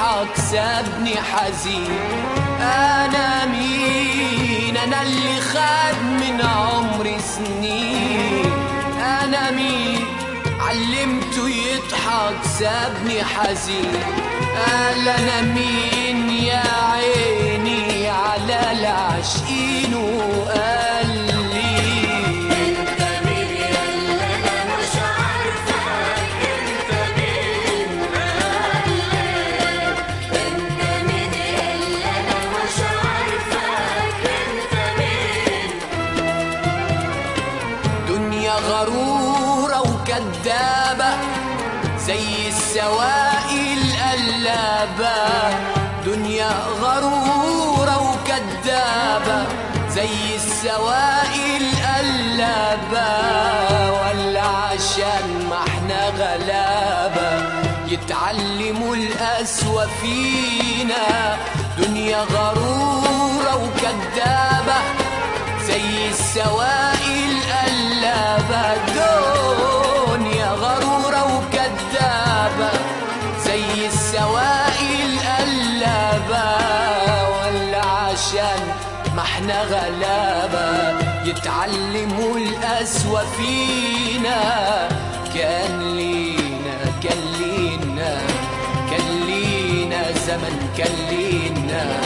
يضحك سابني حزين انا مين انا اللي خد من عمري سنين انا مين علمته يضحك سابني حزين قال انا مين يا عيني على العاشقين وقال لي انت مين يلا انا مش عارفك انت مين قالك انت مين يلا انا مش عارفك انت مين دنيا غرورة وكدابة زي السواقي القلابة دنيا غرورة وكدابة زي السواقي القلابة ولا عشان ما احنا غلابة يتعلموا القسوة فينا دنيا غرورة وكدابة زي السواقي القلابة دنيا غرورة وكذابة زي السواقي القلابة ولا عشان ما احنا غلابة يتعلموا القسوة فينا كان لينا كان لينا كان لينا زمن كان لينا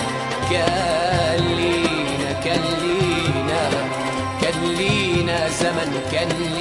كان لينا كان لينا كان لينا زمن كان